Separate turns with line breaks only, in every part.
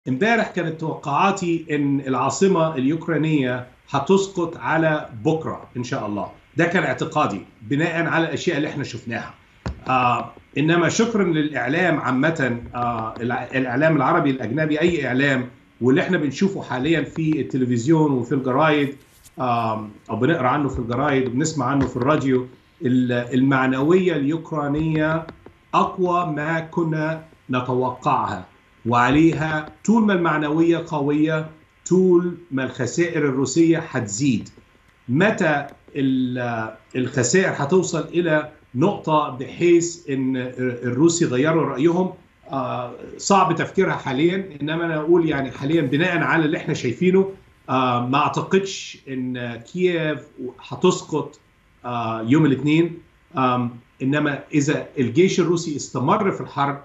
امبارح كانت توقعاتي ان العاصمه اليوكرانيه هتسقط على بكره ان شاء الله ده كان اعتقادي بناء على الاشياء اللي احنا شفناها آه انما شكرا للاعلام عامه آه الاعلام العربي الاجنبي اي اعلام واللي احنا بنشوفه حاليا في التلفزيون وفي الجرايد آه او بنقرا عنه في الجرايد وبنسمع عنه في الراديو المعنويه اليوكرانيه اقوى ما كنا نتوقعها وعليها طول ما المعنويه قويه طول ما الخسائر الروسيه هتزيد متى الخسائر هتوصل الى نقطه بحيث ان الروس يغيروا رايهم صعب تفكيرها حاليا انما انا اقول يعني حاليا بناء على اللي احنا شايفينه ما اعتقدش ان كييف هتسقط يوم الاثنين انما اذا الجيش الروسي استمر في الحرب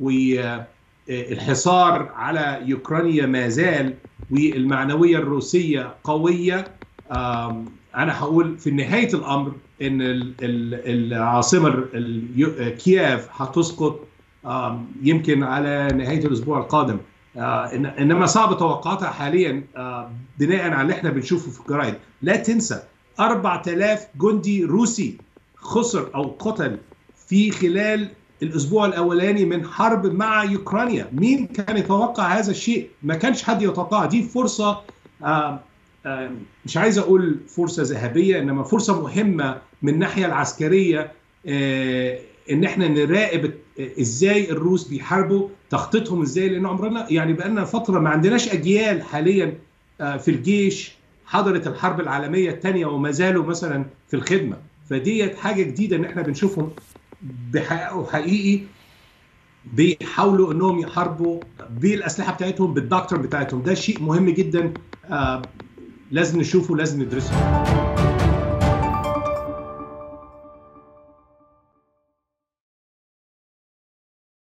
والحصار على يوكرانيا ما زال والمعنويه الروسيه قويه انا هقول في نهايه الامر ان العاصمه كييف هتسقط يمكن على نهايه الاسبوع القادم انما صعب توقعاتها حاليا بناء على اللي احنا بنشوفه في الجرايد لا تنسى 4000 جندي روسي خسر او قتل في خلال الاسبوع الاولاني من حرب مع اوكرانيا مين كان يتوقع هذا الشيء ما كانش حد يتوقع دي فرصه آآ آآ مش عايز اقول فرصه ذهبيه انما فرصه مهمه من الناحيه العسكريه ان احنا نراقب ازاي الروس بيحاربوا تخطيطهم ازاي لان عمرنا يعني بقى لنا فتره ما عندناش اجيال حاليا في الجيش حضرت الحرب العالميه الثانيه وما زالوا مثلا في الخدمه فديت حاجه جديده ان احنا بنشوفهم بيحققوا حقيقي بيحاولوا انهم يحاربوا بالاسلحه بتاعتهم بالدكتور بتاعتهم ده شيء مهم جدا آه لازم نشوفه لازم ندرسه